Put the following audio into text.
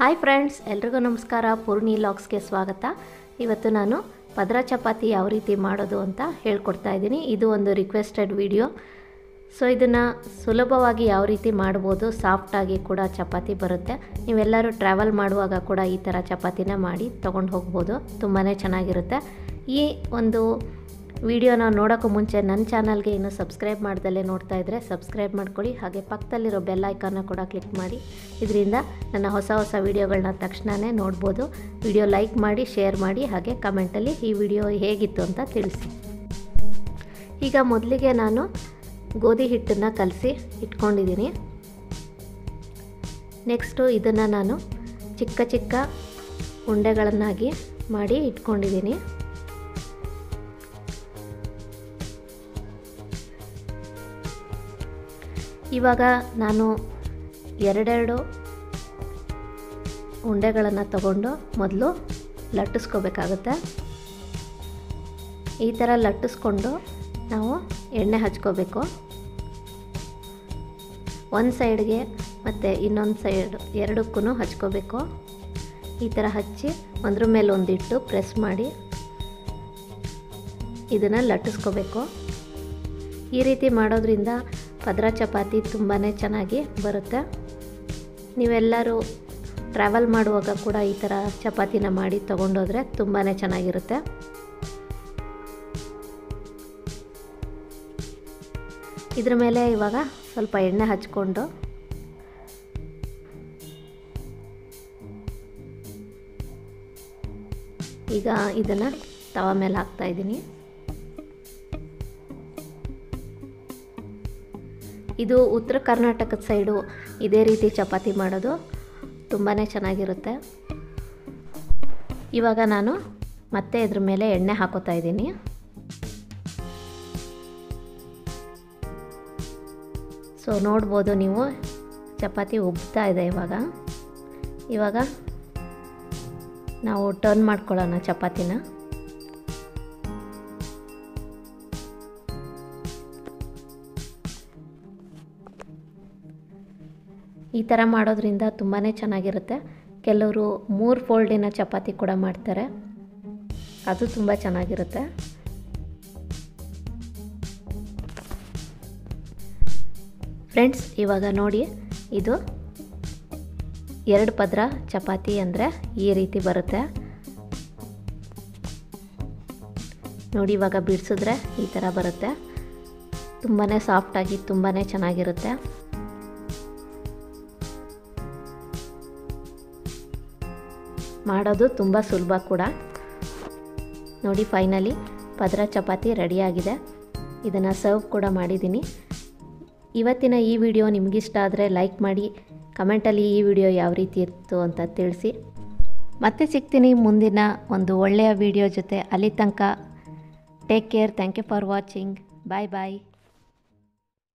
hi friends ಎಲ್ರಿಗೂ ನಮಸ್ಕಾರ ಪೂರ್ಣಿ ಲಾಗ್ಸ್ಗೆ ಸ್ವಾಗತ ಇವತ್ತು ನಾನು ಪದರ ಚಪಾತಿ ಯಾವ ರೀತಿ ಮಾಡೋದು ಅಂತ ಹೇಳ್ಕೊಡ್ತಾ ಇದ್ದೀನಿ ಇದು ಒಂದು ರಿಕ್ವೆಸ್ಟೆಡ್ ವಿಡಿಯೋ ಸೊ ಇದನ್ನು ಸುಲಭವಾಗಿ ಯಾವ ರೀತಿ ಮಾಡ್ಬೋದು ಸಾಫ್ಟಾಗಿ ಕೂಡ ಚಪಾತಿ ಬರುತ್ತೆ ನೀವೆಲ್ಲರೂ ಟ್ರಾವೆಲ್ ಮಾಡುವಾಗ ಕೂಡ ಈ ಥರ ಚಪಾತಿನ ಮಾಡಿ ತೊಗೊಂಡು ಹೋಗ್ಬೋದು ತುಂಬಾ ಚೆನ್ನಾಗಿರುತ್ತೆ ಈ ಒಂದು ವಿಡಿಯೋನ ನೋಡೋಕ್ಕೂ ಮುಂಚೆ ನನ್ನ ಚಾನಲ್ಗೆ ಇನ್ನೂ ಸಬ್ಸ್ಕ್ರೈಬ್ ಮಾಡ್ದಲ್ಲೇ ನೋಡ್ತಾ ಇದ್ದರೆ ಸಬ್ಸ್ಕ್ರೈಬ್ ಮಾಡ್ಕೊಳ್ಳಿ ಹಾಗೆ ಪಕ್ಕದಲ್ಲಿರೋ ಬೆಲ್ ಐಕಾನ್ನ ಕೂಡ ಕ್ಲಿಕ್ ಮಾಡಿ ಇದರಿಂದ ನನ್ನ ಹೊಸ ಹೊಸ ವೀಡಿಯೋಗಳನ್ನ ತಕ್ಷಣವೇ ನೋಡ್ಬೋದು ವಿಡಿಯೋ ಲೈಕ್ ಮಾಡಿ ಶೇರ್ ಮಾಡಿ ಹಾಗೆ ಕಮೆಂಟಲ್ಲಿ ಈ ವಿಡಿಯೋ ಹೇಗಿತ್ತು ಅಂತ ತಿಳಿಸಿ ಈಗ ಮೊದಲಿಗೆ ನಾನು ಗೋಧಿ ಹಿಟ್ಟನ್ನು ಕಲಸಿ ಇಟ್ಕೊಂಡಿದ್ದೀನಿ ನೆಕ್ಸ್ಟು ಇದನ್ನು ನಾನು ಚಿಕ್ಕ ಚಿಕ್ಕ ಉಂಡೆಗಳನ್ನಾಗಿ ಮಾಡಿ ಇಟ್ಕೊಂಡಿದ್ದೀನಿ ಇವಾಗ ನಾನು ಎರಡೆರಡು ಉಂಡೆಗಳನ್ನು ತಗೊಂಡು ಮೊದಲು ಲಟ್ಟಿಸ್ಕೋಬೇಕಾಗುತ್ತೆ ಈ ಥರ ಲಟ್ಟಿಸ್ಕೊಂಡು ನಾವು ಎಣ್ಣೆ ಹಚ್ಕೋಬೇಕು ಒಂದು ಸೈಡ್ಗೆ ಮತ್ತು ಇನ್ನೊಂದು ಸೈಡ್ ಎರಡಕ್ಕೂ ಹಚ್ಕೋಬೇಕು ಈ ಥರ ಹಚ್ಚಿ ಒಂದ್ರ ಮೇಲೆ ಒಂದಿಟ್ಟು ಪ್ರೆಸ್ ಮಾಡಿ ಇದನ್ನು ಲಟ್ಟಿಸ್ಕೋಬೇಕು ಈ ರೀತಿ ಮಾಡೋದ್ರಿಂದ ಪದರ ಚಪಾತಿ ತುಂಬಾ ಚೆನ್ನಾಗಿ ಬರುತ್ತೆ ನೀವೆಲ್ಲರೂ ಟ್ರಾವೆಲ್ ಮಾಡುವಾಗ ಕೂಡ ಈ ಥರ ಚಪಾತಿನ ಮಾಡಿ ತೊಗೊಂಡೋದ್ರೆ ತುಂಬಾ ಚೆನ್ನಾಗಿರುತ್ತೆ ಇದ್ರ ಮೇಲೆ ಇವಾಗ ಸ್ವಲ್ಪ ಎಣ್ಣೆ ಹಚ್ಕೊಂಡು ಈಗ ಇದನ್ನು ತವ ಮೇಲೆ ಹಾಕ್ತಾ ಇದ್ದೀನಿ ಇದು ಉತ್ತರ ಕರ್ನಾಟಕದ ಸೈಡು ಇದೇ ರೀತಿ ಚಪಾತಿ ಮಾಡೋದು ತುಂಬಾ ಚೆನ್ನಾಗಿರುತ್ತೆ ಇವಾಗ ನಾನು ಮತ್ತೆ ಇದ್ರ ಮೇಲೆ ಎಣ್ಣೆ ಹಾಕೋತಾ ಇದ್ದೀನಿ ಸೊ ನೋಡ್ಬೋದು ನೀವು ಚಪಾತಿ ಉಬ್ತಾ ಇದೆ ಇವಾಗ ಇವಾಗ ನಾವು ಟರ್ನ್ ಮಾಡ್ಕೊಳ್ಳೋಣ ಚಪಾತಿನ ಈ ಥರ ಮಾಡೋದ್ರಿಂದ ತುಂಬಾ ಚೆನ್ನಾಗಿರುತ್ತೆ ಕೆಲವರು ಮೂರು ಫೋಲ್ಡಿನ ಚಪಾತಿ ಕೂಡ ಮಾಡ್ತಾರೆ ಅದು ತುಂಬ ಚೆನ್ನಾಗಿರುತ್ತೆ ಫ್ರೆಂಡ್ಸ್ ಇವಾಗ ನೋಡಿ ಇದು ಎರಡು ಪದ್ರ ಚಪಾತಿ ಅಂದರೆ ಈ ರೀತಿ ಬರುತ್ತೆ ನೋಡಿ ಇವಾಗ ಬಿಡಿಸಿದ್ರೆ ಈ ಥರ ಬರುತ್ತೆ ತುಂಬಾ ಸಾಫ್ಟಾಗಿ ತುಂಬಾ ಚೆನ್ನಾಗಿರುತ್ತೆ ಮಾಡೋದು ತುಂಬ ಸುಲಭ ಕೂಡ ನೋಡಿ ಫೈನಲಿ ಪದರ ಚಪಾತಿ ರೆಡಿಯಾಗಿದೆ ಇದನ್ನು ಸರ್ವ್ ಕೂಡ ಮಾಡಿದ್ದೀನಿ ಇವತ್ತಿನ ಈ ವಿಡಿಯೋ ನಿಮಗಿಷ್ಟ ಆದರೆ ಲೈಕ್ ಮಾಡಿ ಕಮೆಂಟಲ್ಲಿ ಈ ವಿಡಿಯೋ ಯಾವ ರೀತಿ ಇತ್ತು ಅಂತ ತಿಳಿಸಿ ಮತ್ತೆ ಸಿಗ್ತೀನಿ ಮುಂದಿನ ಒಂದು ಒಳ್ಳೆಯ ವಿಡಿಯೋ ಜೊತೆ ಅಲ್ಲಿ ತನಕ take care thank you for watching bye bye